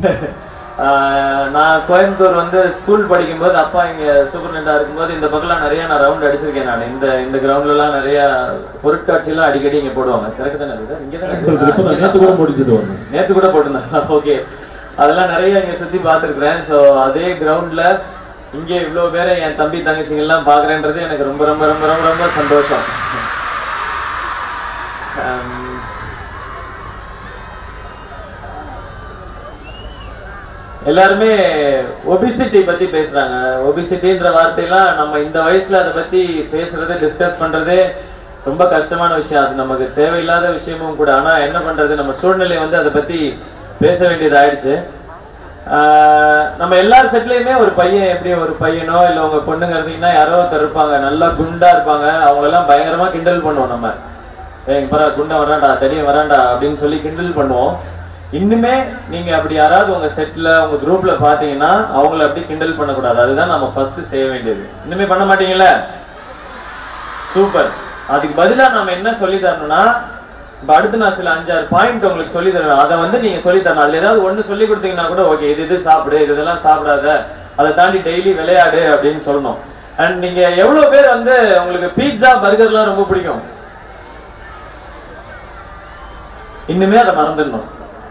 ஆஹ் நான் கோயம்புத்தூர் வந்து ஸ்கூல் படிக்கும்போது அப்பா இங்க சூப்பர்டெண்டா இருக்கும்போது இந்த பக்கம்லாம் நிறைய நான் ரவுண்ட் அடிச்சிருக்கேன் நான் இந்த இந்த கிரவுண்ட்ல எல்லாம் நிறைய பொருட்காட்சியெல்லாம் அடிக்கடி இங்க போடுவாங்க கரெக்ட் தானே இது இங்க இப்ப தான் நேத்து கூட முடிஞ்சது ஒண்ணு நேத்து கூட போட்டிருந்தாங்க ஓகே அதெல்லாம் நிறைய இங்க சுத்தி பார்த்துருக்குறேன் ஸோ அதே கிரவுண்ட்ல இங்கே இவ்வளோ பேரை என் தம்பி தங்கச்சிங்க எல்லாம் பார்க்குறேன்றது எனக்கு ரொம்ப ரொம்ப ரொம்ப ரொம்ப ரொம்ப சந்தோஷம் ஆம், எல்லாருமே ஒபிசிட்டி பத்தி பேசுறாங்க ஒபிசிட்டின்ற வார்த்தையெல்லாம் நம்ம இந்த வயசுல அதை பத்தி பேசுறது டிஸ்கஸ் பண்றதே ரொம்ப கஷ்டமான விஷயம் அது நமக்கு தேவையில்லாத விஷயமும் கூட ஆனா என்ன பண்றது நம்ம சூழ்நிலை வந்து அதை பத்தி பேச வேண்டியது ஆயிடுச்சு ஆஹ் நம்ம எல்லார் செட்லயுமே ஒரு பையன் எப்படி ஒரு பையனோ இல்ல உங்க பொண்ணுங்க இருந்தீங்கன்னா யாரோ ஒருத்தர் இருப்பாங்க நல்லா குண்டா இருப்பாங்க அவங்க எல்லாம் பயங்கரமா கிண்டல் பண்ணுவோம் நம்ம ஏய் பரா குண்டா வரான்டா தடியன் வரான்டா அப்படின்னு சொல்லி கிண்டல் பண்ணுவோம் இன்னுமே நீங்க அப்படி யாராவது உங்க செட்ல உங்க குரூப்ல பாத்தீங்கன்னா அவங்கள அப்படி கிண்டல் பண்ணக்கூடாது அதுதான் நம்ம ஃபர்ஸ்ட் செய்ய வேண்டியது இன்னுமே பண்ண மாட்டீங்கல்ல சூப்பர் அதுக்கு பதிலா நம்ம என்ன சொல்லி தரணும்னா இப்ப அடுத்து நான் சில அஞ்சாறு பாயிண்ட் உங்களுக்கு சொல்லி தருவேன் அதை வந்து நீங்க சொல்லி தரணும் அதுல ஏதாவது ஒண்ணு சொல்லி கொடுத்தீங்கன்னா கூட ஓகே இது இது சாப்பிடு இது இதெல்லாம் சாப்பிடாத அதை தாண்டி டெய்லி விளையாடு அப்படின்னு சொல்லணும் அண்ட் நீங்க எவ்வளவு பேர் வந்து உங்களுக்கு பீட்சா பர்கர்லாம் ரொம்ப பிடிக்கும் இன்னுமே அதை மறந்துடணும்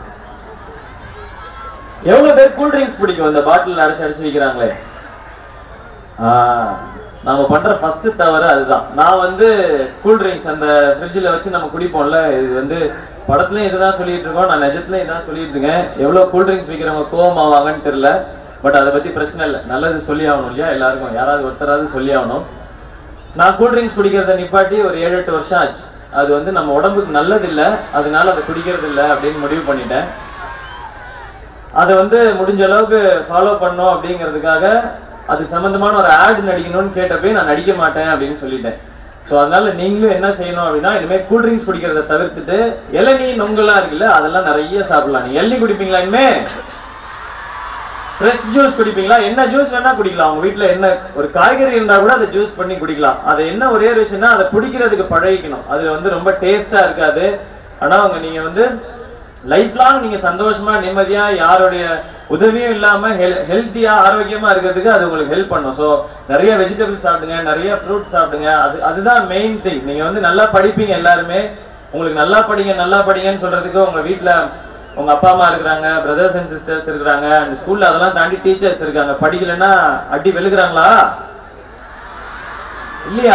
எவ்வளவு பேர் கூல் ட்ரிங்க்ஸ் பிடிக்கும் இந்த பாட்டில் அடைச்சு அடைச்சு விற்கிறாங்களே ஆஹ் நாம பண்ற ஃபர்ஸ்ட் தவறு அதுதான் நான் வந்து கூல் ட்ரிங்க்ஸ் அந்த ஃப்ரிட்ஜில் வச்சு நம்ம குடிப்போம்ல இது வந்து படத்துலயும் இதுதான் சொல்லிட்டு இருக்கோம் நான் நிஜத்துலயும் இதான் சொல்லிட்டு இருக்கேன் எவ்வளவு கூல் ட்ரிங்க்ஸ் விற்கிறவங்க கோவம் ஆவாங்கன்னு தெரியல பட் அதை பத்தி பிரச்சனை இல்லை நல்லது சொல்லி ஆகணும் இல்லையா எல்லாருக்கும் யாராவது ஒருத்தராவது சொல்லி ஆகணும் நான் கூல் ட்ரிங்க்ஸ் குடிக்கிறத நிப்பாட்டி ஒரு ஏழு எட்டு வருஷம் ஆச்சு அது வந்து நம்ம உடம்புக்கு நல்லது இல்லை அதனால அதை குடிக்கிறது இல்லை அப்படின்னு முடிவு பண்ணிட்டேன் அதை வந்து முடிஞ்ச அளவுக்கு ஃபாலோ பண்ணோம் அப்படிங்கிறதுக்காக அது சம்பந்தமான ஒரு ஆட் நடிக்கணும்னு கேட்டப்பே நான் நடிக்க மாட்டேன் அப்படின்னு சொல்லிட்டேன் ஸோ அதனால நீங்களும் என்ன செய்யணும் அப்படின்னா இனிமேல் கூல் ட்ரிங்க்ஸ் குடிக்கிறத தவிர்த்துட்டு இளநீ நொங்கெல்லாம் இருக்குல்ல அதெல்லாம் நிறைய சாப்பிடலாம் நீ இளநீ குடிப்பீங்களா இனிமே ஃப்ரெஷ் ஜூஸ் குடிப்பீங்களா என்ன ஜூஸ் வேணா குடிக்கலாம் உங்க வீட்ல என்ன ஒரு காய்கறி இருந்தா கூட அதை ஜூஸ் பண்ணி குடிக்கலாம் அது என்ன ஒரே ஒரு விஷயம்னா அதை குடிக்கிறதுக்கு பழகிக்கணும் அது வந்து ரொம்ப டேஸ்டா இருக்காது ஆனா அவங்க நீங்க வந்து லைஃப் லாங் நீங்க சந்தோஷமா நிம்மதியா யாருடைய உதவியும் இல்லாம ஹெல்த்தியா ஆரோக்கியமா இருக்கிறதுக்கு அது உங்களுக்கு ஹெல்ப் பண்ணும் ஸோ நிறைய வெஜிடபிள்ஸ் சாப்பிடுங்க நிறைய ஃப்ரூட்ஸ் சாப்பிடுங்க அது அதுதான் மெயின் திங் நீங்க வந்து நல்லா படிப்பீங்க எல்லாருமே உங்களுக்கு நல்லா படிங்க நல்லா படிங்கன்னு சொல்றதுக்கு உங்க வீட்ல உங்க அப்பா அம்மா இருக்கிறாங்க பிரதர்ஸ் அண்ட் சிஸ்டர்ஸ் இருக்கிறாங்க அந்த ஸ்கூல்ல அதெல்லாம் தாண்டி டீச்சர்ஸ் இருக்காங்க படிக்கலைன்னா அடி வெளுக்குறாங்களா இல்லையா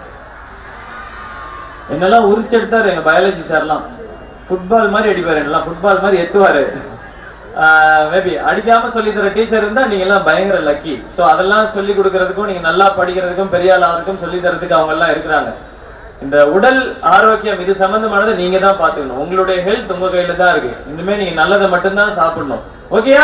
என்னெல்லாம் உரிச்சு எடுத்தாரு எங்க பயாலஜி சார்லாம் ஃபுட்பால் மாதிரி அடிப்பாரு என்னெல்லாம் ஃபுட்பால் மாதிரி எத்துவாரு மேபி அடிக்காம சொல்லி தர டீச்சர் இருந்தா நீங்க எல்லாம் பயங்கர லக்கி ஸோ அதெல்லாம் சொல்லி கொடுக்கறதுக்கும் நீங்க நல்லா படிக்கிறதுக்கும் பெரிய ஆளாகிறதுக்கும் சொல்லி தரதுக்கு அவங்க எல்லாம் இருக்கிறாங்க இந்த உடல் ஆரோக்கியம் இது சம்பந்தமானதை நீங்க தான் பாத்துக்கணும் உங்களுடைய ஹெல்த் உங்க கையில தான் இருக்கு இனிமே நீங்க நல்லதை மட்டும்தான் சாப்பிடணும் ஓகேயா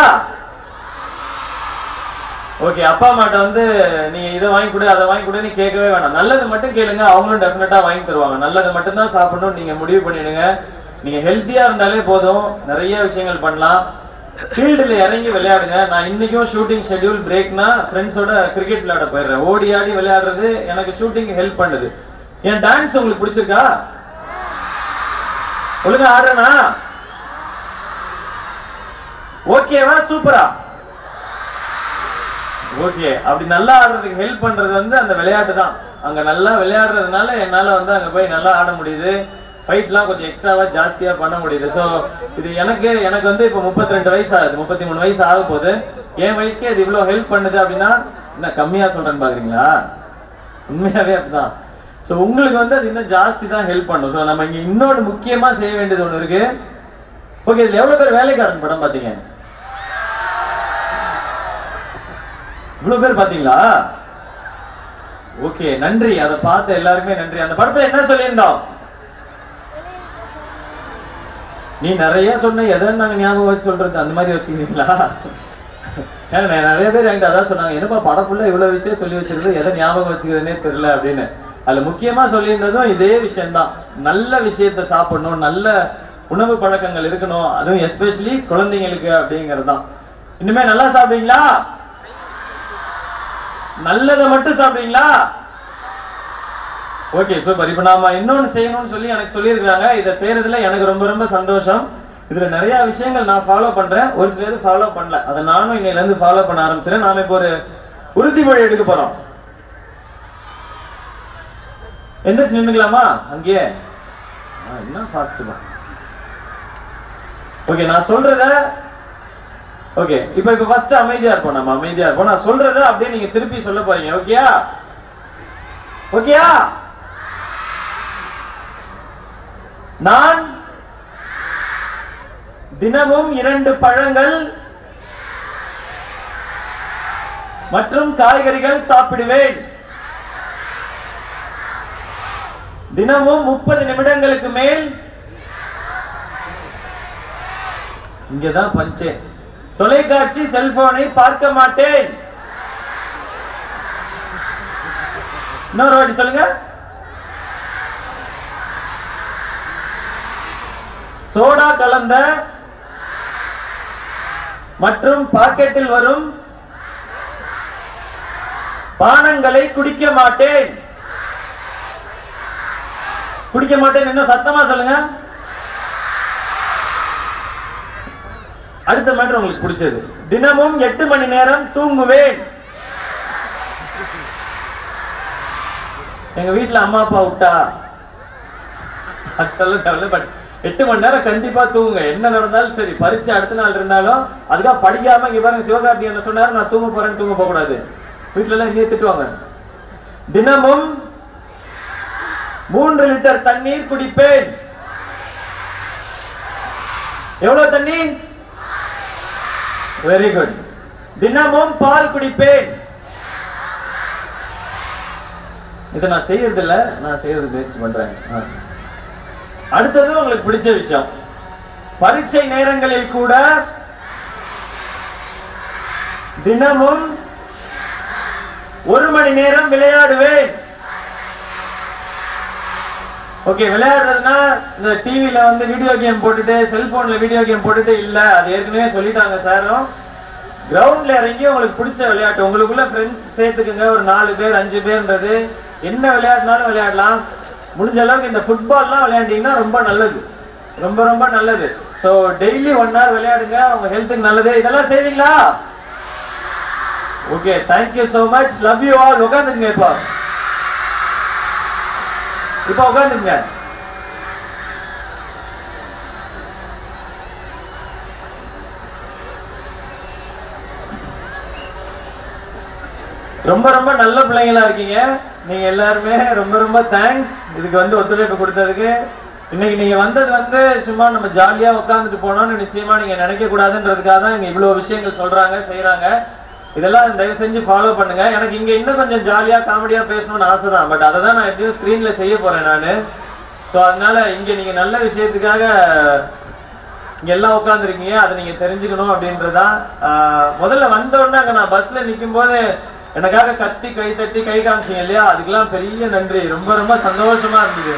ஓகே அப்பா அம்மாட்ட வந்து நீங்க இதை வாங்கி கொடு அதை வாங்கி கொடுன்னு கேட்கவே வேணாம் நல்லது மட்டும் கேளுங்க அவங்களும் டெஃபினட்டா வாங்கி தருவாங்க நல்லதை மட்டும் தான் சாப்பிடணும் நீங்க முடிவு பண்ணிடுங்க நீங்க ஹெல்த்தியா இருந்தாலே போதும் நிறைய விஷயங்கள் பண்ணலாம் ஃபீல்டில் இறங்கி விளையாடுங்க நான் இன்னைக்கும் ஷூட்டிங் ஷெட்யூல் பிரேக்னா ஃப்ரெண்ட்ஸோட கிரிக்கெட் விளையாட போயிடுறேன் ஓடி ஆடி விளையாடுறது எனக்கு ஷூட்டிங் ஹெல்ப் பண்ணுது என் டான்ஸ் உங்களுக்கு பிடிச்சிருக்கா ஒழுங்கா ஆடுறேனா ஓகேவா சூப்பரா ஓகே அப்படி நல்லா ஆடுறதுக்கு ஹெல்ப் பண்றது வந்து அந்த விளையாட்டு தான் அங்க நல்லா விளையாடுறதுனால என்னால வந்து அங்க போய் நல்லா ஆட முடியுது ஃபைட்லாம் கொஞ்சம் எக்ஸ்ட்ராவா ஜாஸ்தியா பண்ண முடியுது ஸோ இது எனக்கு எனக்கு வந்து இப்போ முப்பத்தி ரெண்டு வயசு ஆகுது முப்பத்தி மூணு வயசு ஆக போகுது என் வயசுக்கே இது இவ்வளோ ஹெல்ப் பண்ணுது அப்படின்னா என்ன கம்மியா சொல்றேன்னு பாக்குறீங்களா உண்மையாவே அப்படிதான் ஸோ உங்களுக்கு வந்து அது இன்னும் ஜாஸ்தி தான் ஹெல்ப் பண்ணும் ஸோ நம்ம இங்க இன்னொன்று முக்கியமா செய்ய வேண்டியது ஒன்று இருக்கு ஓகே இதுல எவ்வளவு பேர் வேலைக்காரன் படம் பாத்தீங்க இவ்வளவு பேர் பாத்தீங்களா ஓகே நன்றி அதை பார்த்த எல்லாருக்குமே நன்றி அந்த படத்துல என்ன சொல்லியிருந்தோம் நீ நிறைய சொன்ன எதை நாங்க ஞாபகம் வச்சு சொல்றது அந்த மாதிரி வச்சுக்கிறீங்களா ஏன்னா நெ- நிறைய பேர் என்கிட்ட அதான் சொன்னாங்க என்னப்பா படம் ஃபுல்லா இவ்வளவு விஷயம் சொல்லி வச்சிருக்கு எதை ஞாபகம் வச்சுக்கிறதுனே தெரியல அப்படின்னு அதுல முக்கியமா சொல்லியிருந்ததும் இதே விஷயம்தான் நல்ல விஷயத்த சாப்பிடணும் நல்ல உணவு பழக்கங்கள் இருக்கணும் அதுவும் எஸ்பெஷலி குழந்தைங்களுக்கு அப்படிங்கிறது தான் இனிமே நல்லா சாப்பிடுவீங்களா நல்லதை மட்டும் சாப்பிடுவீங்களா ஓகே சூப்பர் இப்போ நாம இன்னொன்னு செய்யணும்னு சொல்லி எனக்கு சொல்லியிருக்காங்க இதை செய்யறதுல எனக்கு ரொம்ப ரொம்ப சந்தோஷம் இதுல நிறைய விஷயங்கள் நான் ஃபாலோ பண்றேன் ஒரு சில இது ஃபாலோ பண்ணல அதை நானும் இன்னையில இருந்து ஃபாலோ பண்ண ஆரம்பிச்சிடறேன் நாம இப்போ ஒரு உறுதிமொழி எடுக்க போறோம் எந்திரிச்சு நின்னுக்கலாமா அங்கேயே ஆ, என்ன ஃபாஸ்ட் தான் ஓகே நான் சொல்றத ஓகே இப்போ இப்போ ஃபர்ஸ்ட் அமைதியா இருப்போம் நம்ம அமைதியா இருப்போம் நான் சொல்றத அப்படியே நீங்க திருப்பி சொல்ல போறீங்க ஓகேயா ஓகேயா நான் தினமும் இரண்டு பழங்கள் மற்றும் காய்கறிகள் சாப்பிடுவேன் தினமும் முப்பது நிமிடங்களுக்கு மேல் இங்கதான் பஞ்சே தொலைக்காட்சி செல்போனை பார்க்க மாட்டேன் இன்னொரு வாட்டி சொல்லுங்க சோடா கலந்த மற்றும் பாக்கெட்டில் வரும் பானங்களை குடிக்க மாட்டேன் குடிக்க மாட்டேன் என்ன சத்தமா சொல்லுங்க அடுத்த மேட்டர் உங்களுக்கு பிடிச்சது தினமும் எட்டு மணி நேரம் தூங்குவேன் எங்க வீட்ல அம்மா அப்பா விட்டா அது சொல்ல தேவையில்ல பட் எட்டு மணி நேரம் கண்டிப்பா தூங்குங்க என்ன நடந்தாலும் சரி பரீட்சை அடுத்த நாள் இருந்தாலும் அதுக்காக படிக்காம இங்க பாருங்க சிவகார்த்திகேயன் சொன்னாரு நான் தூங்க போறேன்னு தூங்க போக கூடாது வீட்டுல எல்லாம் இங்கே திட்டுவாங்க தினமும் மூன்று லிட்டர் தண்ணீர் குடிப்பேன் எவ்வளவு தண்ணி வெரி குட் தினமும் பால் குடிப்பேன் இதை நான் செய்யறது இல்ல நான் செய்யறது முயற்சி பண்றேன் ஆ. அடுத்தது உங்களுக்கு பிடிச்ச விஷயம் பரீட்சை நேரங்களில் கூட தினமும் ஒரு மணி நேரம் விளையாடுவேன் ஓகே விளையாடுறதுன்னா இந்த டிவில வந்து வீடியோ கேம் போட்டுட்டு செல்போன்ல வீடியோ கேம் போட்டுட்டு இல்ல அது ஏற்கனவே சொல்லிட்டாங்க சாரும் கிரவுண்ட்ல இறங்கி உங்களுக்கு பிடிச்ச விளையாட்டு உங்களுக்குள்ள ஃப்ரெண்ட்ஸ் சேர்த்துக்குங்க ஒரு நாலு பேர் அஞ்சு பேர்ன்றது என்ன விளையாட்டுனாலும் விளையாடலாம் முடிஞ்ச அளவுக்கு இந்த ஃபுட்பால்லாம் விளையாண்டீங்கன்னா ரொம்ப நல்லது ரொம்ப ரொம்ப நல்லது ஸோ டெய்லி ஒன் ஹவர் விளையாடுங்க உங்க ஹெல்த்துக்கு நல்லது இதெல்லாம் செய்வீங்களா okay thank you so much love you all உட்காந்துங்க இப்போ இப்போ உட்காந்துங்க ரொம்ப ரொம்ப நல்ல பிள்ளைங்களா இருக்கீங்க நீங்க எல்லாருமே ரொம்ப ரொம்ப தேங்க்ஸ் இதுக்கு வந்து ஒத்துழைப்பு கொடுத்ததுக்கு இன்னைக்கு நீங்க வந்தது வந்து சும்மா நம்ம ஜாலியா உட்காந்துட்டு போனோம்னு நிச்சயமா நீங்க நினைக்க கூடாதுன்றதுக்காக தான் இங்க இவ்வளவு விஷயங்கள் சொல்றாங்க செய்றாங்க இதெல்லாம் தயவு செஞ்சு ஃபாலோ பண்ணுங்க எனக்கு இங்க இன்னும் கொஞ்சம் ஜாலியா காமெடியா பேசணும்னு ஆசை தான் பட் அதை தான் நான் எப்படியும் ஸ்க்ரீன்ல செய்ய போறேன் நான் ஸோ அதனால இங்க நீங்க நல்ல விஷயத்துக்காக இங்க எல்லாம் உட்காந்துருக்கீங்க அதை நீங்க தெரிஞ்சுக்கணும் அப்படின்றதா ஆஹ், முதல்ல வந்த உடனே அங்க நான் பஸ்ல நிற்கும் போது எனக்காக கத்தி கை தட்டி கை காமிச்சீங்க இல்லையா அதுக்கெல்லாம் பெரிய நன்றி ரொம்ப ரொம்ப சந்தோஷமா இருந்தது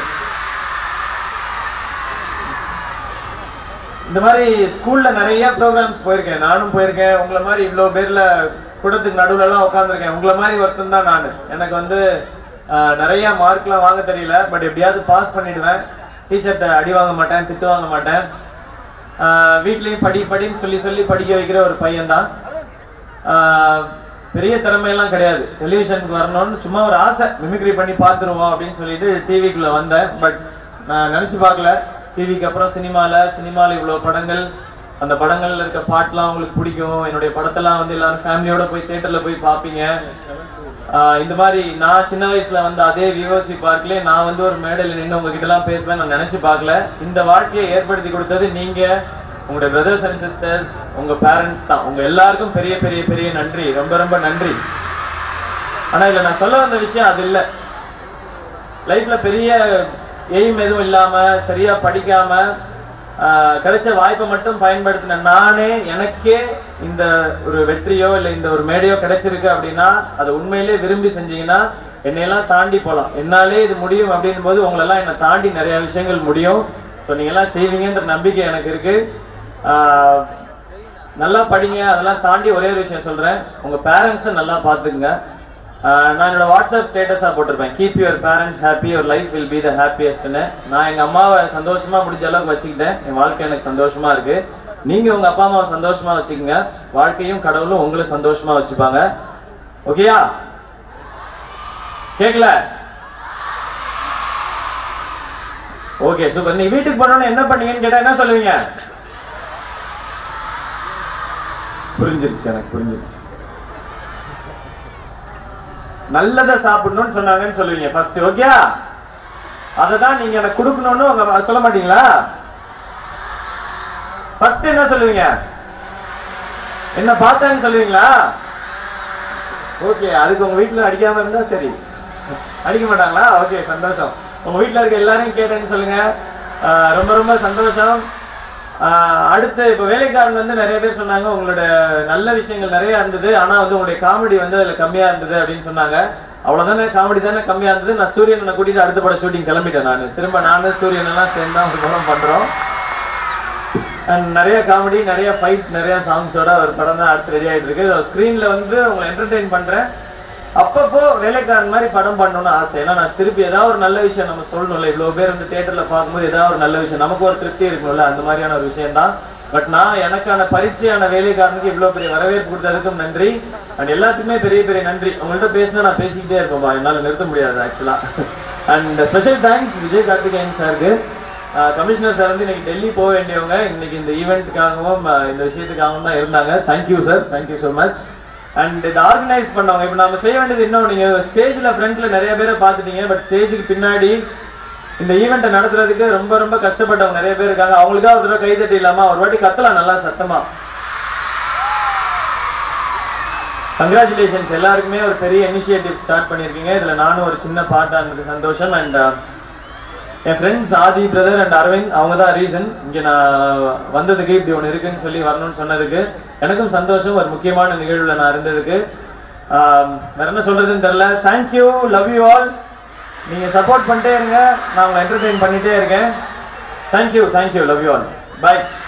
இந்த மாதிரி ஸ்கூல்ல நிறைய ப்ரோக்ராம்ஸ் போயிருக்கேன் நானும் போயிருக்கேன் உங்களை மாதிரி இவ்வளோ பேர்ல கூட்டத்துக்கு நடுவுல எல்லாம் உட்காந்துருக்கேன் உங்களை மாதிரி ஒருத்தன் தான் நான் எனக்கு வந்து ஆஹ், நிறைய மார்க்லாம் வாங்க தெரியல பட் எப்படியாவது பாஸ் பண்ணிடுவேன் டீச்சர்கிட்ட அடி வாங்க மாட்டேன் திட்டு வாங்க மாட்டேன் ஆஹ், வீட்லயும் படி படின்னு சொல்லி சொல்லி படிக்க வைக்கிற ஒரு பையன்தான் ஆஹ், பெரிய திறமையெல்லாம் கிடையாது டெலிவிஷனுக்கு வரணும்னு சும்மா ஒரு ஆசை மிமிக்ரி பண்ணி பார்த்துருவோம் அப்படின்னு சொல்லிட்டு டிவிக்குள்ள வந்தேன் பட் நான் நினைச்சு பார்க்கல டிவிக்கு அப்புறம் சினிமால சினிமால இவ்வளோ படங்கள் அந்த படங்கள்ல இருக்க பாட்டுலாம் உங்களுக்கு பிடிக்கும் என்னுடைய படத்தெல்லாம் வந்து எல்லாரும் ஃபேமிலியோட போய் தியேட்டர்ல போய் பார்ப்பீங்க ஆஹ் இந்த மாதிரி நான் சின்ன வயசுல வந்து அதே விஓசி பார்க்லயே நான் வந்து ஒரு மேடையில் நின்று உங்ககிட்ட எல்லாம் பேசுவேன் நான் நினைச்சு பார்க்கல இந்த வாழ்க்கையை ஏற்படுத்தி கொடுத்தது நீங்க உங்களுடைய பிரதர்ஸ் அண்ட் சிஸ்டர்ஸ் உங்க பேரண்ட்ஸ் தான் உங்க எல்லாருக்கும் பெரிய பெரிய பெரிய நன்றி ரொம்ப ரொம்ப நன்றி ஆனா இதுல நான் சொல்ல வந்த விஷயம் அது இல்லை லைஃப்ல பெரிய எய்ம் எதுவும் இல்லாம சரியா படிக்காம ஆஹ், கிடைச்ச வாய்ப்பை மட்டும் பயன்படுத்தின நானே எனக்கே இந்த ஒரு வெற்றியோ இல்லை இந்த ஒரு மேடையோ கிடைச்சிருக்கு அப்படின்னா அதை உண்மையிலே விரும்பி செஞ்சீங்கன்னா என்னையெல்லாம் தாண்டி போகலாம் என்னாலே இது முடியும் அப்படின் போது உங்களெல்லாம் என்னை தாண்டி நிறைய விஷயங்கள் முடியும் ஸோ நீங்கள்லாம் செய்வீங்கன்ற நம்பிக்கை எனக்கு இருக்கு ஆஹ், நல்லா படிங்க அதெல்லாம் தாண்டி ஒரே ஒரு விஷயம் சொல்றேன் உங்க பேரண்ட்ஸை நல்லா பார்த்துக்குங்க ஆஹ் நான் என்னோட வாட்ஸ்அப் ஸ்டேட்டஸாக போட்டிருப்பேன் keep your parents happy your life will be the ஹாப்பியஸ்ட்னு நான் எங்கள் அம்மாவை சந்தோஷமா முடிஞ்ச அளவுக்கு வச்சுக்கிட்டேன் என் வாழ்க்கை எனக்கு சந்தோஷமா இருக்கு நீங்க உங்க அப்பா அம்மாவை சந்தோஷமா வச்சுக்கோங்க வாழ்க்கையும் கடவுளும் உங்களை சந்தோஷமா வச்சுப்பாங்க ஓகேயா கேட்கல ஓகே சூப்பர் நீ வீட்டுக்கு போனோன்னு என்ன பண்ணீங்கன்னு கேட்டா என்ன சொல்லுவீங்க புரிஞ்சிருச்சு எனக்கு புரிஞ்சிருச்சு நல்லதை சாப்பிடணும்னு சொன்னாங்கன்னு சொல்லுவீங்க ஃபர்ஸ்ட் ஓகே அதை தான் நீங்க எனக்கு கொடுக்கணும்னு உங்க சொல்ல மாட்டீங்களா ஃபர்ஸ்ட் என்ன சொல்லுவீங்க என்ன பார்த்தேன்னு சொல்லுவீங்களா ஓகே அதுக்கு உங்க வீட்ல அடிக்காம இருந்தா சரி அடிக்க மாட்டாங்களா ஓகே சந்தோஷம் உங்க வீட்ல இருக்க எல்லாரையும் கேட்டேன்னு சொல்லுங்க ஆஹ் ரொம்ப ரொம்ப சந்தோஷம் ஆஹ் அடுத்து இப்போ வேலைக்காரன் வந்து நிறைய பேர் சொன்னாங்க உங்களோட நல்ல விஷயங்கள் நிறைய இருந்தது ஆனா வந்து உங்களுடைய காமெடி வந்து அதுல கம்மியா இருந்தது அப்படின்னு சொன்னாங்க அவ்வளவுதானே காமெடி தானே கம்மியா இருந்தது நான் சூரியனை கூட்டிட்டு அடுத்த படம் ஷூட்டிங் கிளம்பிட்டேன் நான் திரும்ப நானும் சூரியன் எல்லாம் சேர்ந்து தான் ஒரு படம் பண்றோம் அண்ட் நிறைய காமெடி நிறைய ஃபைட் நிறைய சாங்ஸோட ஒரு படம் தான் அடுத்து ரெடி ஆயிட்டு இருக்கு ஸ்க்ரீன்ல வந்து உங்களை என்டர்டெயின் பண்றேன் அப்பப்போ வேலைக்காரன் மாதிரி படம் பண்ணணும்னு ஆசை ஏன்னா நான் திருப்பி ஏதாவது ஒரு நல்ல விஷயம் நம்ம சொல்லணும்ல இவ்வளவு பேர் வந்து தியேட்டர்ல பார்க்கும்போது ஏதாவது ஒரு நல்ல விஷயம் நமக்கு ஒரு திருப்தி இருக்கணும்ல அந்த மாதிரியான ஒரு விஷயம் தான் பட் நான் எனக்கான பரிச்சையான வேலைக்காரனுக்கு இவ்வளவு பெரிய வரவேற்பு கொடுத்ததுக்கும் நன்றி அண்ட் எல்லாத்துக்குமே பெரிய பெரிய நன்றி உங்கள்ட்ட பேசினா நான் பேசிக்கிட்டே இருப்பேன்பா என்னால நிறுத்த முடியாது ஆக்சுவலா and special thanks Vijay Karthikeyan சாருக்கு கமிஷனர் சார் வந்து இன்னைக்கு டெல்லி போக வேண்டியவங்க இன்னைக்கு இந்த ஈவெண்ட்டுக்காகவும் இந்த விஷயத்துக்காகவும் தான் இருந்தாங்க thank you sir thank you so much and இதை ஆர்கனைஸ் பண்ணவங்க இப்போ நம்ம செய்ய வேண்டியது இன்னும் நீங்க ஸ்டேஜ்ல ஃப்ரண்ட்ல நிறைய பேரை பார்த்துட்டீங்க பட் ஸ்டேஜுக்கு பின்னாடி இந்த ஈவெண்ட்டை நடத்துறதுக்கு ரொம்ப ரொம்ப கஷ்டப்பட்டவங்க நிறைய பேர் இருக்காங்க அவங்களுக்காக ஒரு தடவை கைதட்டி இல்லாம ஒரு வாட்டி கத்தலாம் நல்லா சத்தமா கங்க்ராச்சுலேஷன்ஸ் எல்லாருக்குமே ஒரு பெரிய இனிஷியேட்டிவ் ஸ்டார்ட் பண்ணியிருக்கீங்க இதுல நானும் ஒரு சின்ன பார்ட்டாக இருந்தது சந்தோஷம் அண்ட் என் friends Aadhi brother and Aravind அவங்க தான் ரீசன் இங்கே நான் வந்ததுக்கு இப்படி ஒன்று இருக்குன்னு சொல்லி வரணும்னு சொன்னதுக்கு எனக்கும் சந்தோஷம் ஒரு முக்கியமான நிகழ்வில் நான் இருந்ததுக்கு ஆம், வேற என்ன சொல்றதுன்னு தெரில தேங்க்யூ லவ் யூ ஆல் நீங்கள் சப்போர்ட் பண்ணிட்டே இருங்க நான் உங்களை என்டர்டெயின் பண்ணிட்டே இருக்கேன் thank you thank you love you all by